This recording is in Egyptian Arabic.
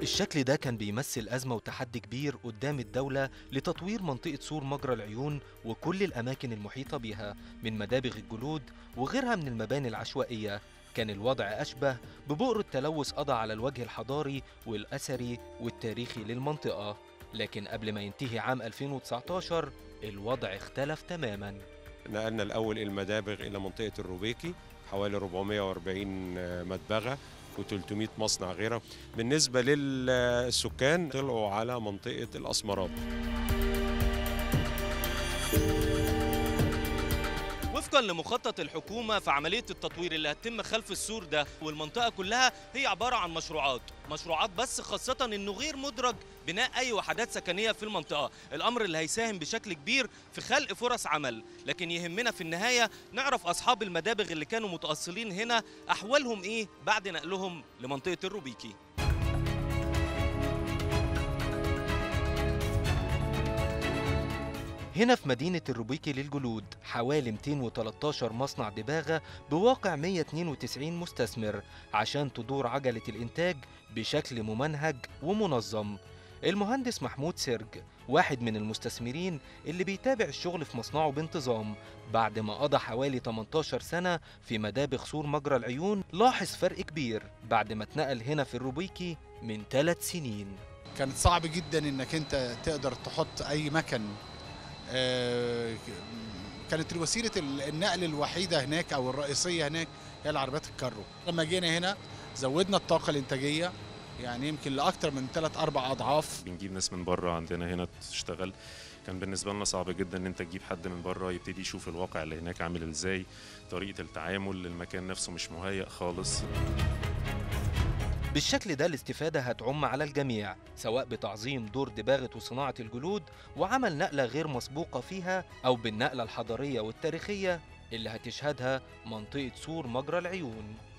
الشكل ده كان بيمثل أزمة وتحدي كبير قدام الدولة لتطوير منطقة سور مجرى العيون وكل الأماكن المحيطة بيها من مدابغ الجلود وغيرها من المباني العشوائية كان الوضع أشبه ببؤر التلوث قضى على الوجه الحضاري والأثري والتاريخي للمنطقة لكن قبل ما ينتهي عام 2019 الوضع اختلف تماماً نقلنا الأول المدابغ إلى منطقة الروبيكي حوالي 440 مدبغة و300 مصنع غيرها بالنسبة للسكان طلعوا على منطقة الأسمرات وفقا لمخطط الحكومة في عملية التطوير اللي هتتم خلف السور ده والمنطقة كلها هي عبارة عن مشروعات مشروعات بس خاصة انه غير مدرج بناء اي وحدات سكنية في المنطقة الامر اللي هيساهم بشكل كبير في خلق فرص عمل لكن يهمنا في النهاية نعرف اصحاب المدابغ اللي كانوا متأصلين هنا احوالهم ايه بعد نقلهم لمنطقة الروبيكي هنا في مدينة الروبيكي للجلود حوالي 213 مصنع دباغة بواقع 192 مستثمر عشان تدور عجلة الإنتاج بشكل ممنهج ومنظم المهندس محمود سرج واحد من المستثمرين اللي بيتابع الشغل في مصنعه بانتظام بعد ما قضى حوالي 18 سنة في مدابغ سور مجرى العيون لاحظ فرق كبير بعد ما اتنقل هنا في الروبيكي من ثلاث سنين كانت صعب جدا انك انت تقدر تحط اي مكن آه، كانت وسيله النقل الوحيده هناك او الرئيسيه هناك هي العربيات الكارو لما جينا هنا زودنا الطاقه الانتاجيه يعني يمكن لاكثر من ثلاث اربع اضعاف بنجيب ناس من بره عندنا هنا تشتغل كان بالنسبه لنا صعب جدا ان انت تجيب حد من بره يبتدي يشوف الواقع اللي هناك عامل ازاي طريقه التعامل المكان نفسه مش مهيأ خالص بالشكل ده الاستفادة هتعم على الجميع سواء بتعظيم دور دباغة وصناعة الجلود وعمل نقلة غير مسبوقة فيها أو بالنقلة الحضارية والتاريخية اللي هتشهدها منطقة سور مجرى العيون